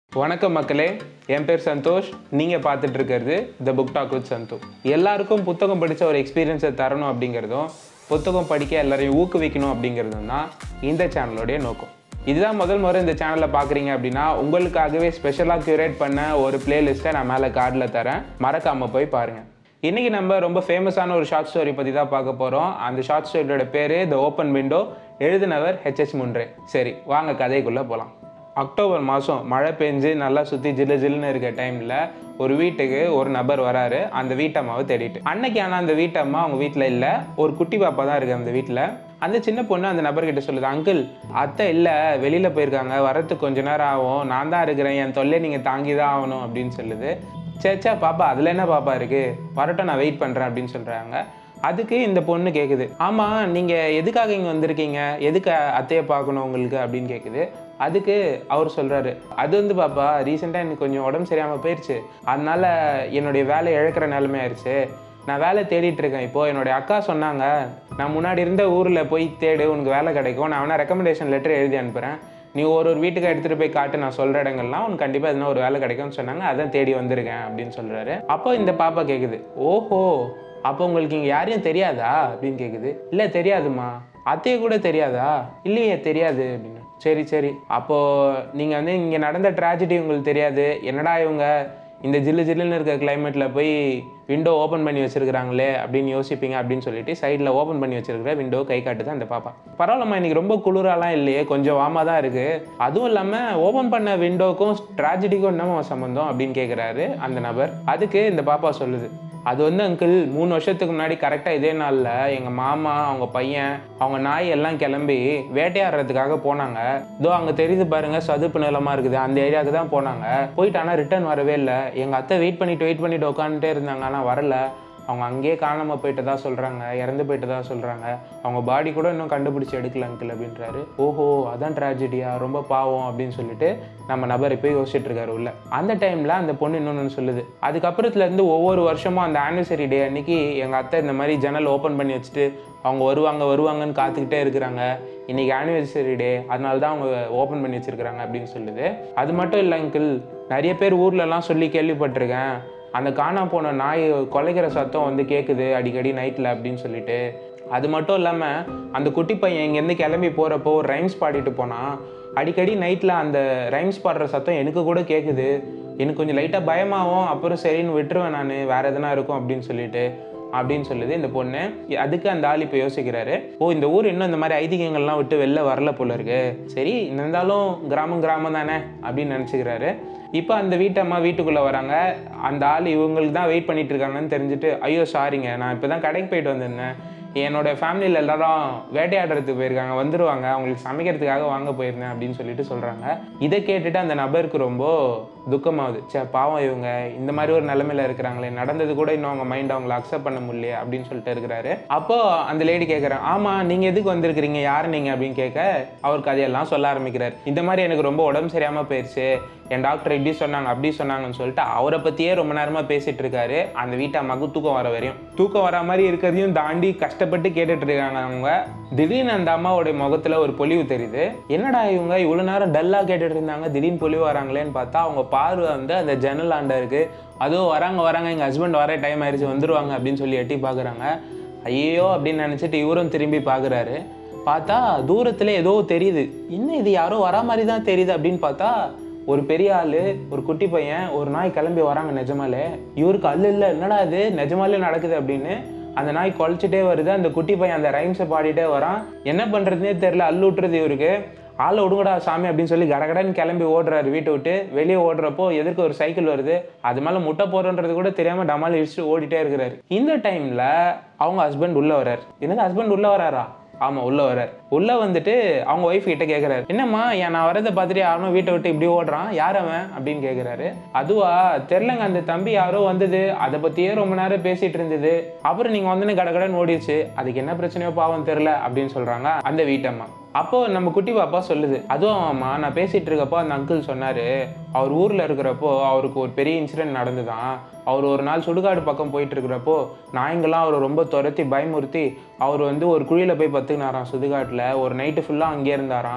வணக்கம் மக்களே என் பேர் சந்தோஷ் நீங்கள் பார்த்துட்டு இருக்கிறது the book talk with Santhosh எல்லாருக்கும் புத்தகம் படித்த ஒரு எக்ஸ்பீரியன்ஸை தரணும் அப்படிங்கிறதும் புத்தகம் படிக்க எல்லாரையும் ஊக்குவிக்கணும் அப்படிங்கிறதும் தான் இந்த சேனலோடைய நோக்கம் இதுதான் முதல் முறை இந்த சேனலை பார்க்குறீங்க அப்படின்னா உங்களுக்காகவே ஸ்பெஷலாக க்யூரேட் பண்ண ஒரு பிளேலிஸ்ட்டை நான் மேலே கார்டில் தரேன் மறக்காமல் போய் பாருங்கள் இன்றைக்கி நம்ம ரொம்ப ஃபேமஸான ஒரு ஷார்ட் ஸ்டோரி பற்றி தான் பார்க்க போகிறோம் அந்த ஷார்ட் ஸ்டோரியோட பேர் த ஓப்பன் விண்டோ எழுதினவர் ஹெச்எச் முன்ரே சரி வாங்க கதைக்குள்ளே போகலாம் அக்டோபர் மாதம் மழை பெஞ்சு நல்லா சுற்றி ஜில்லு ஜில்லுன்னு இருக்க டைமில் ஒரு வீட்டுக்கு ஒரு நபர் வராரு அந்த வீட்டம்மாவை தேடிட்டு அன்னைக்கு ஆனால் அந்த வீட்டம்மா அவங்க வீட்டில் இல்லை ஒரு குட்டி பாப்பா தான் இருக்குது அந்த வீட்டில் அந்த சின்ன பொண்ணு அந்த நபர்கிட்ட சொல்லுது அங்கிள் அத்தை இல்லை வெளியில் போயிருக்காங்க வரத்துக்கு கொஞ்ச நேரம் ஆகும் நான் தான் இருக்கிறேன் என் தொல்லை நீங்கள் தாங்கி தான் ஆகணும் அப்படின்னு சொல்லுது சேச்சா பாப்பா அதில் என்ன பாப்பா இருக்குது வரட்டும் நான் வெயிட் பண்ணுறேன் அப்படின்னு சொல்கிறாங்க அதுக்கு இந்த பொண்ணு கேட்குது ஆமாம் நீங்கள் எதுக்காக இங்கே வந்திருக்கீங்க எதுக்கு அத்தையை பார்க்கணும் உங்களுக்கு அப்படின்னு கேட்குது அதுக்கு அவர் சொல்கிறாரு அது வந்து பாப்பா ரீசெண்டாக எனக்கு கொஞ்சம் உடம்பு சரியாமல் போயிடுச்சு அதனால என்னுடைய வேலை இழக்கிற நிலைமை ஆயிடுச்சு நான் வேலை தேடிட்டு இருக்கேன் இப்போது என்னுடைய அக்கா சொன்னாங்க நான் முன்னாடி இருந்த ஊரில் போய் தேடு உனக்கு வேலை கிடைக்கும் நான் வேணா ரெக்கமெண்டேஷன் லெட்டர் எழுதி அனுப்புகிறேன் நீ ஒரு ஒரு வீட்டுக்கு எடுத்துகிட்டு போய் காட்டு நான் சொல்கிற இடங்கள்லாம் உனக்கு கண்டிப்பாக எதுனா ஒரு வேலை கிடைக்கும்னு சொன்னாங்க அதான் தேடி வந்திருக்கேன் அப்படின்னு சொல்கிறாரு அப்போ இந்த பாப்பா கேட்குது ஓஹோ அப்போ உங்களுக்கு இங்கே யாரையும் தெரியாதா அப்படின்னு கேட்குது இல்லை தெரியாதுமா அத்தையை கூட தெரியாதா இல்லையே தெரியாது அப்படின்னு சரி சரி அப்போது நீங்கள் வந்து இங்கே நடந்த ட்ராஜடி உங்களுக்கு தெரியாது என்னடா இவங்க இந்த ஜில்லு ஜில்லுன்னு இருக்க கிளைமேட்டில் போய் விண்டோ ஓப்பன் பண்ணி வச்சிருக்காங்களே அப்படின்னு யோசிப்பீங்க அப்படின்னு சொல்லிட்டு சைடில் ஓப்பன் பண்ணி வச்சிருக்கிற விண்டோ கை காட்டுது அந்த பாப்பா பரவாயில்லம்மா இன்னைக்கு ரொம்ப குளிராலாம் இல்லையே கொஞ்சம் வாமாக தான் இருக்குது அதுவும் இல்லாமல் ஓப்பன் பண்ண விண்டோக்கும் ட்ராஜடிக்கும் என்னமா சம்மந்தம் அப்படின்னு கேட்குறாரு அந்த நபர் அதுக்கு இந்த பாப்பா சொல்லுது அது வந்து அங்கிள் மூணு வருஷத்துக்கு முன்னாடி கரெக்டாக இதே நாளில் எங்கள் மாமா அவங்க பையன் அவங்க நாய் எல்லாம் கிளம்பி வேட்டையாடுறதுக்காக போனாங்க இதோ அங்கே தெரியுது பாருங்க சதுப்பு நிலமா இருக்குது அந்த ஏரியாவுக்கு தான் போனாங்க போயிட்டு ஆனால் ரிட்டர்ன் வரவே இல்லை எங்கள் அத்தை வெயிட் பண்ணிட்டு வெயிட் பண்ணிட்டு உட்காந்துட்டே இருந்தாங்க ஆனால் வரல அவங்க அங்கேயே காணாமல் போயிட்டதா சொல்கிறாங்க இறந்து போயிட்டதா சொல்கிறாங்க அவங்க பாடி கூட இன்னும் கண்டுபிடிச்சி எடுக்கல அங்கிள் அப்படின்றாரு ஓஹோ அதான் ட்ராஜடியா ரொம்ப பாவம் அப்படின்னு சொல்லிட்டு நம்ம நபர் இப்போ யோசிச்சுட்டு இருக்காரு உள்ள அந்த டைமில் அந்த பொண்ணு இன்னொன்று சொல்லுது அதுக்கப்புறத்துலேருந்து ஒவ்வொரு வருஷமும் அந்த ஆனிவர்சரி டே அன்னைக்கு எங்கள் அத்தை இந்த மாதிரி ஜன்னல் ஓப்பன் பண்ணி வச்சுட்டு அவங்க வருவாங்க வருவாங்கன்னு காத்துக்கிட்டே இருக்கிறாங்க இன்னைக்கு ஆனிவர்சரி டே அதனால தான் அவங்க ஓப்பன் பண்ணி வச்சிருக்கிறாங்க அப்படின்னு சொல்லுது அது மட்டும் இல்லை அங்கிள் நிறைய பேர் ஊர்லலாம் சொல்லி கேள்விப்பட்டிருக்கேன் அந்த காணா போன நாய் கொலைக்கிற சத்தம் வந்து கேட்குது அடிக்கடி நைட்டில் அப்படின்னு சொல்லிட்டு அது மட்டும் இல்லாமல் அந்த குட்டி பையன் இங்கேருந்து கிளம்பி போகிறப்போ ஒரு ரைம்ஸ் பாடிட்டு போனான் அடிக்கடி நைட்டில் அந்த ரைம்ஸ் பாடுற சத்தம் எனக்கு கூட கேட்குது எனக்கு கொஞ்சம் லைட்டாக பயமாகும் அப்புறம் சரின்னு விட்டுருவேன் நான் வேறு எதனா இருக்கும் அப்படின்னு சொல்லிட்டு அப்படின்னு சொல்லுது இந்த பொண்ணு அதுக்கு அந்த ஆள் இப்போ யோசிக்கிறாரு ஓ இந்த ஊர் இன்னும் இந்த மாதிரி ஐதீகங்கள்லாம் விட்டு வெளில வரல போல இருக்கு சரி இருந்தாலும் கிராமம் கிராமம் தானே அப்படின்னு நினச்சிக்கிறாரு இப்போ அந்த வீட்டம்மா வீட்டுக்குள்ளே வராங்க அந்த ஆள் இவங்களுக்கு தான் வெயிட் பண்ணிட்டு இருக்காங்கன்னு தெரிஞ்சுட்டு ஐயோ சாரிங்க நான் இப்போ தான் கடைக்கு போயிட்டு வந்திருந்தேன் என்னோட ஃபேமிலியில் எல்லாரும் வேட்டையாடுறதுக்கு போயிருக்காங்க வந்துருவாங்க அவங்களுக்கு சமைக்கிறதுக்காக வாங்க போயிருந்தேன் அப்படின்னு சொல்லிட்டு சொல்கிறாங்க இதை கேட்டுட்டு அந்த நபருக்கு ரொம்ப துக்கமாகுது சே பாவம் இவங்க இந்த மாதிரி ஒரு நிலமையில இருக்கிறாங்களே நடந்தது கூட இன்னும் அவங்க மைண்ட் அவங்கள அக்செப்ட் பண்ண முடியல அப்படின்னு சொல்லிட்டு இருக்கிறாரு அப்போ அந்த லேடி கேட்குறேன் ஆமாம் நீங்கள் எதுக்கு வந்திருக்கிறீங்க யார் நீங்கள் அப்படின்னு கேட்க அவர் கதையெல்லாம் சொல்ல ஆரம்பிக்கிறார் இந்த மாதிரி எனக்கு ரொம்ப உடம்பு சரியாமல் போயிடுச்சு என் டாக்டர் இப்படி சொன்னாங்க அப்படி சொன்னாங்கன்னு சொல்லிட்டு அவரை பற்றியே ரொம்ப நேரமாக பேசிட்டு இருக்காரு அந்த வீட்டு அம்மாவுக்கு தூக்கம் வர வரையும் தூக்கம் வர மாதிரி இருக்கிறதையும் தாண்டி கஷ்டப்பட்டு கேட்டுட்டு இருக்காங்க அவங்க திடீர்னு அந்த அம்மாவோட முகத்தில் ஒரு பொலிவு தெரியுது என்னடா இவங்க இவ்வளோ நேரம் டல்லாக கேட்டுட்டு இருந்தாங்க திடீர்னு பொலிவு வராங்களேன்னு பார்த்தா அவங்க பார்வை வந்து அந்த ஜன்னல் ஆண்ட இருக்கு அதுவும் வராங்க வராங்க எங்கள் ஹஸ்பண்ட் வர டைம் ஆயிடுச்சு வந்துருவாங்க அப்படின்னு சொல்லி எட்டி பார்க்குறாங்க ஐயோ அப்படின்னு நினச்சிட்டு இவரும் திரும்பி பார்க்குறாரு பார்த்தா தூரத்தில் ஏதோ தெரியுது என்ன இது யாரோ வரா மாதிரி தான் தெரியுது அப்படின்னு பார்த்தா ஒரு பெரிய ஆள் ஒரு குட்டி பையன் ஒரு நாய் கிளம்பி வராங்க நிஜமாலே இவருக்கு அல்ல இல்லை என்னடா இது நிஜமாலே நடக்குது அப்படின்னு அந்த நாய் குலைச்சிட்டே வருது அந்த குட்டி பையன் அந்த ரைம்ஸை பாடிட்டே வரான் என்ன பண்ணுறதுனே தெரில அல்லு விட்டுறது இவருக்கு ஆளை விடுங்கடா சாமி அப்படின்னு சொல்லி கடகடன்னு கிளம்பி ஓடுறாரு வீட்டை விட்டு வெளியே ஓடுறப்போ எதிர்க்க ஒரு சைக்கிள் வருது அது மேலே முட்டை போடுறது கூட தெரியாமல் டமால் இடிச்சுட்டு ஓடிட்டே இருக்கிறாரு இந்த டைமில் அவங்க ஹஸ்பண்ட் உள்ளே வர்றாரு என்னது ஹஸ்பண்ட் உள்ளே வராரா ஆமாம் உள்ளே வர்றார் உள்ளே வந்துட்டு அவங்க ஒய்ஃப் கிட்ட கேட்குறாரு என்னம்மா ஏன் நான் வரதை பார்த்துட்டு யாரும் வீட்டை விட்டு இப்படி ஓடுறான் யார் அவன் அப்படின்னு கேட்குறாரு அதுவா தெரிலங்க அந்த தம்பி யாரோ வந்தது அதை பற்றியே ரொம்ப நேரம் பேசிட்டு இருந்தது அப்புறம் நீங்கள் வந்து கடகடன்னு ஓடிடுச்சு அதுக்கு என்ன பிரச்சனையோ பாவம் தெரில அப்படின்னு சொல்கிறாங்க அந்த வீட்டம்மா அப்போ நம்ம குட்டி பாப்பா சொல்லுது அதுவும் அம்மா நான் பேசிட்டு இருக்கப்போ அந்த அங்கிள் சொன்னாரு அவர் ஊர்ல இருக்கிறப்போ அவருக்கு ஒரு பெரிய இன்சிடென்ட் நடந்துதான் அவர் ஒரு நாள் சுடுகாடு பக்கம் போயிட்டு இருக்கிறப்போ நாய்ங்கெல்லாம் அவரை ரொம்ப துரத்தி பயமுறுத்தி அவர் வந்து ஒரு குழியில போய் பத்துக்கினாராம் சுடுகாட்டில் ஒரு நைட்டு ஃபுல்லாக அங்கேயே இருந்தாராம்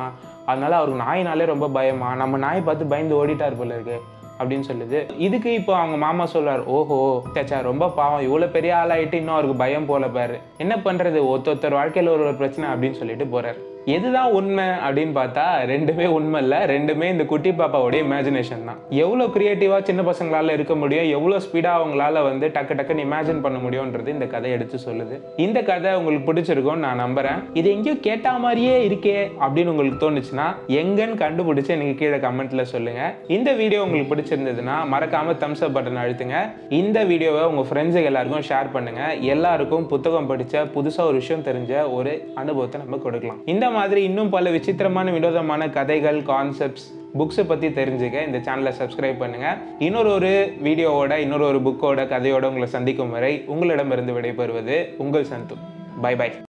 அதனால அவருக்கு நாயினாலே ரொம்ப பயமா நம்ம நாயை பார்த்து பயந்து ஓடிட்டார் போல இருக்கு அப்படின்னு சொல்லுது இதுக்கு இப்போ அவங்க மாமா சொல்றாரு ஓஹோ சேச்சா ரொம்ப பாவம் இவ்வளோ பெரிய ஆளாயிட்டு இன்னும் அவருக்கு பயம் போல பாரு என்ன பண்றது ஒருத்த ஒருத்தர் வாழ்க்கையில் ஒரு ஒரு பிரச்சனை அப்படின்னு சொல்லிட்டு போறாரு எதுதான் உண்மை அப்படின்னு பார்த்தா ரெண்டுமே உண்மை இல்லை ரெண்டுமே இந்த குட்டி பாப்பாவோட இமேஜினேஷன் தான் எவ்வளோ கிரியேட்டிவாக சின்ன பசங்களால இருக்க முடியும் எவ்வளோ ஸ்பீடாக அவங்களால வந்து டக்கு டக்குன்னு இமேஜின் பண்ண முடியும்ன்றது இந்த கதை எடுத்து சொல்லுது இந்த கதை உங்களுக்கு பிடிச்சிருக்கும்னு நான் நம்புறேன் இது எங்கேயோ கேட்ட மாதிரியே இருக்கே அப்படின்னு உங்களுக்கு தோணுச்சுன்னா எங்கன்னு கண்டுபிடிச்சு எனக்கு கீழே கமெண்ட்ல சொல்லுங்க இந்த வீடியோ உங்களுக்கு பிடிச்சிருந்ததுன்னா மறக்காம தம்ஸ் அப் பட்டன் அழுத்துங்க இந்த வீடியோவை உங்க ஃப்ரெண்ட்ஸுக்கு எல்லாருக்கும் ஷேர் பண்ணுங்க எல்லாருக்கும் புத்தகம் படிச்ச புதுசா ஒரு விஷயம் தெரிஞ்ச ஒரு அனுபவத்தை நம்ம கொடுக்கலாம் இந்த மாதிரி இன்னும் பல விசித்திரமான வினோதமான கதைகள் கான்செப்ட்ஸ் புக்ஸை பற்றி தெரிஞ்சுக்க இந்த சேனலை சப்ஸ்கிரைப் பண்ணுங்கள் இன்னொரு ஒரு வீடியோவோட இன்னொரு ஒரு புக்கோட கதையோட உங்களை சந்திக்கும் வரை உங்களிடமிருந்து விடைபெறுவது உங்கள் சந்து பை பை